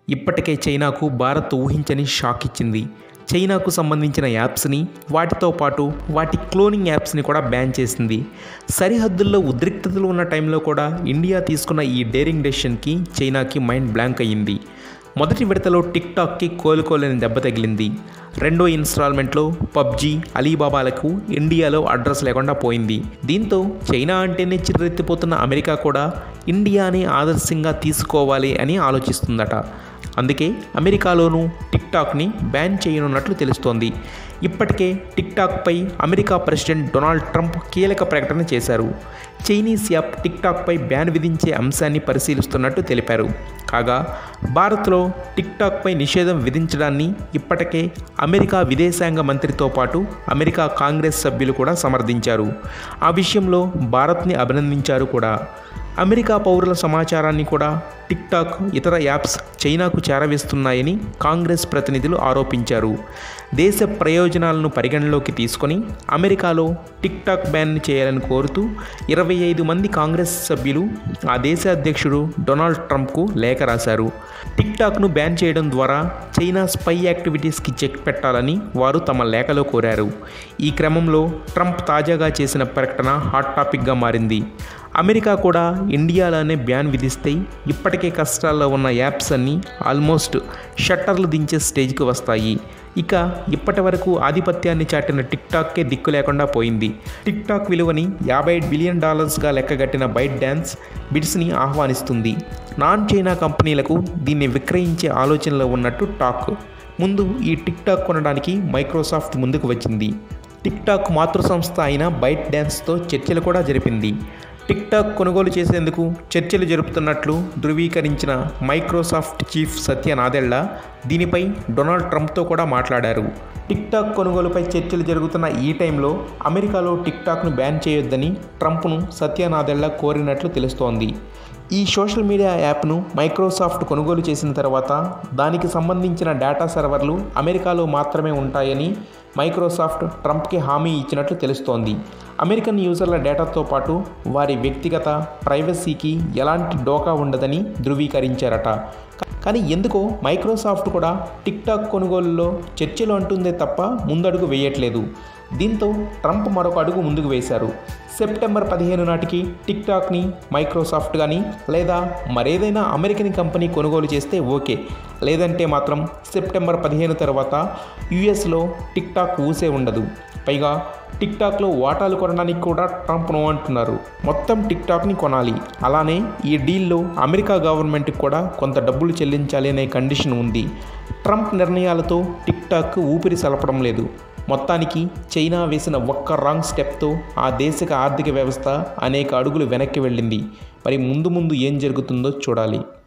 ఇప్పటికే చైనాకు భారత్ ఊహించని షాక్ ఇచ్చింది చైనాకు సంబంధించిన యాప్స్ని వాటితో పాటు వాటి క్లోనింగ్ యాప్స్ని కూడా బ్యాన్ చేసింది సరిహద్దుల్లో ఉద్రిక్తతలు ఉన్న టైంలో కూడా ఇండియా తీసుకున్న ఈ డేరింగ్ డెసిషన్కి చైనాకి మైండ్ బ్లాంక్ అయ్యింది మొదటి విడతలో టిక్ టాక్కి కోలుకోలేని దెబ్బ తగిలింది రెండో ఇన్స్టాల్మెంట్లో పబ్జీ అలీబాబాలకు ఇండియాలో అడ్రస్ లేకుండా పోయింది దీంతో చైనా అంటేనే చిర్రెత్తిపోతున్న అమెరికా కూడా ఇండియాని ఆదర్శంగా తీసుకోవాలి అని ఆలోచిస్తుందట అందుకే అమెరికాలోనూ టిక్ టాక్ని బ్యాన్ చేయనున్నట్లు తెలుస్తోంది ఇప్పటికే టిక్ టాక్పై అమెరికా ప్రెసిడెంట్ డొనాల్డ్ ట్రంప్ కీలక ప్రకటన చేశారు చైనీస్ యాప్ టిక్ టాక్పై బ్యాన్ విధించే అంశాన్ని పరిశీలిస్తున్నట్టు తెలిపారు కాగా భారత్లో టిక్ టాక్పై నిషేధం విధించడాన్ని ఇప్పటికే అమెరికా విదేశాంగ మంత్రితో పాటు అమెరికా కాంగ్రెస్ సభ్యులు కూడా సమర్థించారు ఆ విషయంలో భారత్ని అభినందించారు కూడా అమెరికా పౌరుల సమాచారాన్ని కూడా టిక్ టాక్ ఇతర యాప్స్ చైనాకు చేరవేస్తున్నాయని కాంగ్రెస్ ప్రతినిధులు ఆరోపించారు దేశ ప్రయోజనాలను పరిగణలోకి తీసుకొని అమెరికాలో టిక్ టాక్ బ్యాన్ చేయాలని కోరుతూ ఇరవై ఐదు మంది కాంగ్రెస్ సభ్యులు ఆ దేశ అధ్యక్షుడు డొనాల్డ్ ట్రంప్కు లేఖ రాశారు టిక్ టాక్ను బ్యాన్ చేయడం ద్వారా చైనా స్పై యాక్టివిటీస్కి చెక్ పెట్టాలని వారు తమ లేఖలో కోరారు ఈ క్రమంలో ట్రంప్ తాజాగా చేసిన ప్రకటన హాట్ టాపిక్గా మారింది అమెరికా కూడా ఇండియాలోనే బ్యాన్ విధిస్తే ఇప్పటికే కష్టాల్లో ఉన్న యాప్స్ అన్నీ ఆల్మోస్ట్ షట్టర్లు దించే స్టేజ్కి వస్తాయి ఇక ఇప్పటి వరకు ఆధిపత్యాన్ని చాటిన టిక్ టాక్కే దిక్కు లేకుండా పోయింది టిక్ టాక్ విలువని యాభై బిలియన్ డాలర్స్గా లెక్కగట్టిన బైట్ డ్యాన్స్ బిడ్స్ని ఆహ్వానిస్తుంది నాన్ చైనా కంపెనీలకు దీన్ని విక్రయించే ఆలోచనలో ఉన్నట్టు టాక్ ముందు ఈ టిక్ టాక్ కొనడానికి మైక్రోసాఫ్ట్ ముందుకు వచ్చింది టిక్ టాక్ మాతృ సంస్థ అయిన బైట్ డ్యాన్స్తో చర్చలు కూడా జరిపింది టిక్ టాక్ కొనుగోలు చేసేందుకు చర్చలు జరుపుతున్నట్లు ధృవీకరించిన మైక్రోసాఫ్ట్ చీఫ్ సత్య నాదెళ్ల దీనిపై డొనాల్డ్ ట్రంప్తో కూడా మాట్లాడారు టిక్ టాక్ కొనుగోలుపై చర్చలు జరుగుతున్న ఈ టైంలో అమెరికాలో టిక్ టాక్ను బ్యాన్ చేయొద్దని ట్రంప్ను సత్య నాదెళ్ల కోరినట్లు తెలుస్తోంది ఈ సోషల్ మీడియా యాప్ను మైక్రోసాఫ్ట్ కొనుగోలు చేసిన తర్వాత దానికి సంబంధించిన డేటా సర్వర్లు అమెరికాలో మాత్రమే ఉంటాయని మైక్రోసాఫ్ట్ ట్రంప్కి హామీ ఇచ్చినట్లు తెలుస్తోంది అమెరికన్ యూజర్ల డేటాతో పాటు వారి వ్యక్తిగత ప్రైవసీకి ఎలాంటి డోకా ఉండదని ధృవీకరించారట కానీ ఎందుకో మైక్రోసాఫ్ట్ కూడా టిక్ టాక్ కొనుగోలులో చర్చలు అంటుందే తప్ప ముందడుగు వేయట్లేదు దీంతో ట్రంప్ మరొక అడుగు ముందుకు వేశారు సెప్టెంబర్ పదిహేను నాటికి టిక్ టాక్ని మైక్రోసాఫ్ట్ కానీ లేదా మరేదైనా అమెరికన్ కంపెనీ కొనుగోలు చేస్తే ఓకే లేదంటే మాత్రం సెప్టెంబర్ పదిహేను తర్వాత యుఎస్లో టిక్ టాక్ ఊసే ఉండదు పైగా టిక్ టాక్లో వాటాలు కొనడానికి కూడా ట్రంప్ నో అంటున్నారు మొత్తం టిక్ టాక్ని కొనాలి అలానే ఈ డీల్లో అమెరికా గవర్నమెంట్కి కూడా కొంత డబ్బులు చెల్లించాలి అనే కండిషన్ ఉంది ట్రంప్ నిర్ణయాలతో టిక్ టాక్ ఊపిరి సలపడం లేదు మొత్తానికి చైనా వేసిన ఒక్క రాంగ్ స్టెప్తో ఆ దేశక ఆర్థిక వ్యవస్థ అనేక అడుగులు వెనక్కి వెళ్ళింది మరి ముందు ముందు ఏం జరుగుతుందో చూడాలి